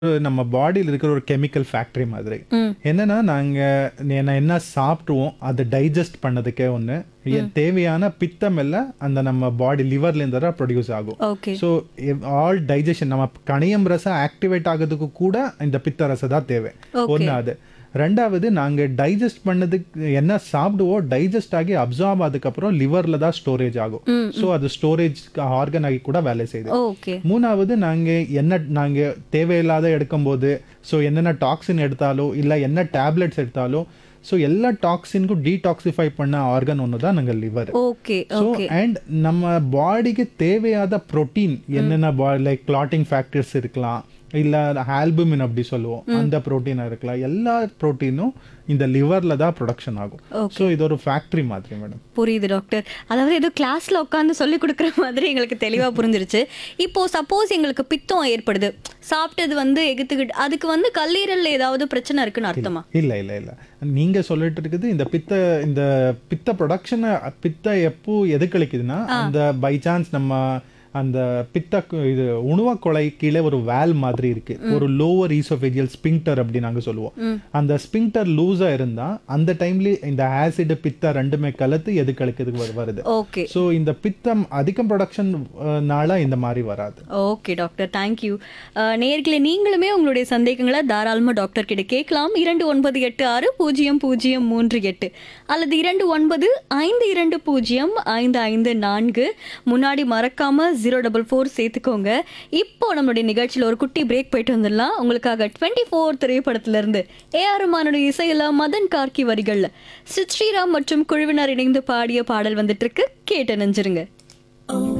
நம்ம பாடியில் இருக்கிற ஒரு கெமிக்கல் ஃபேக்டரி மாதிரி ம். என்னன்னா நாங்க என்ன என்ன சாப்பிட்டுவோம் அதை டைஜஸ்ட் பண்ணதுக்கே ஒன்று தேவையான பித்தம் எல்லாம் அந்த நம்ம பாடி லிவர்ல இருந்து தான் ப்ரொடியூஸ் ஆகும் ஓகே ஸோ ஆல் டைஜஷன் நம்ம கணையம் ரசம் ஆக்டிவேட் ஆகிறதுக்கு கூட இந்த பித்த ரசம் தான் தேவை Okay. ஒன்று அது ரெண்டாவது நாங்க டைஜஸ்ட் பண்ணதுக்கு என்ன சாப்பிடுவோம் டைஜஸ்ட் ஆகி அப்சார்ப் ஆனதுக்கப்புறம் லிவர்ல தான் ஸ்டோரேஜ் ஆகும் ஸோ அது ஸ்டோரேஜ் ஆர்கன் ஆகி கூட வேலை செய்யுது ஓகே மூணாவது நாங்க என்ன நாங்க தேவையில்லாத எடுக்கும்போது ஸோ என்னென்ன டாக்ஸின் எடுத்தாலோ இல்லை என்ன டேப்லெட்ஸ் எடுத்தாலோ ஸோ எல்லா டாக்ஸினுக்கும் டீடாக்சிஃபை பண்ண ஆர்கன் ஒன்று தான் நாங்கள் liver okay so okay and நம்ம பாடிக்கு தேவையான ப்ரோட்டீன் என்னென்ன லைக் கிளாட்டிங் ஃபேக்டர்ஸ் இருக்கலாம் இல்ல ஆல்புமின் அப்படி சொல்லுவோம் அந்த ப்ரோட்டீன் இருக்கலாம் எல்லா ப்ரோட்டீனும் இந்த லிவர்ல தான் ப்ரொடக்ஷன் ஆகும் ஸோ இது ஒரு ஃபேக்டரி மாதிரி மேடம் புரியுது டாக்டர் அதாவது ஏதோ கிளாஸ்ல உட்காந்து சொல்லி கொடுக்குற மாதிரி எங்களுக்கு தெளிவா புரிஞ்சிருச்சு இப்போ சப்போஸ் எங்களுக்கு பித்தம் ஏற்படுது சாப்பிட்டது வந்து எகுத்துக்கிட்டு அதுக்கு வந்து கல்லீரல்ல ஏதாவது பிரச்சனை இருக்குன்னு அர்த்தமா இல்ல இல்ல இல்ல நீங்க சொல்லிட்டு இருக்குது இந்த பித்த இந்த பித்த ப்ரொடக்ஷன் பித்த எப்போ எது கழிக்குதுன்னா அந்த பை சான்ஸ் நம்ம அந்த பித்த கு- இது உணவ கொலை கீழே ஒரு வேல் மாதிரி இருக்கு ஒரு லோவர் ஈசோஃபேஜியல் ஸ்பிங்டர் அப்படி நாங்க சொல்லுவோம் அந்த ஸ்பிங்டர் லூஸா இருந்தா அந்த டைம்ல இந்த ஆசிட் பித்த ரெண்டுமே கலத்து எது கழிக்கிறதுக்கு வரு- வருது ஓகே ஸோ இந்த பித்தம் அதிகம் ப்ரொடக்ஷன் நாள இந்த மாதிரி வராது ஓகே டாக்டர் தேங்க்யூ நேர்களே நீங்களுமே உங்களுடைய சந்தேகங்களை தாராளமாக டாக்டர் கிட்ட கேட்கலாம் இரண்டு ஒன்பது எட்டு ஆறு பூஜ்ஜியம் பூஜ்ஜியம் மூன்று எட்டு அல்லது இரண்டு ஒன்பது ஐந்து இரண்டு பூஜ்ஜியம் ஐந்து ஐந்து நான்கு முன்னாடி மறக்காம ஜீரோ டபுள் ஃபோர் சேர்த்துக்கோங்க இப்போ நம்மளுடைய நிகழ்ச்சியில் ஒரு குட்டி பிரேக் போயிட்டு வந்துடலாம் உங்களுக்காக டுவெண்ட்டி ஃபோர் திரைப்படத்திலிருந்து ஏஆர் ரஹ்மானுடைய இசையில மதன் கார்கி வரிகள்ல சித் ஸ்ரீராம் மற்றும் குழுவினர் இணைந்து பாடிய பாடல் வந்துட்டு இருக்கு கேட்டு நெஞ்சிருங்க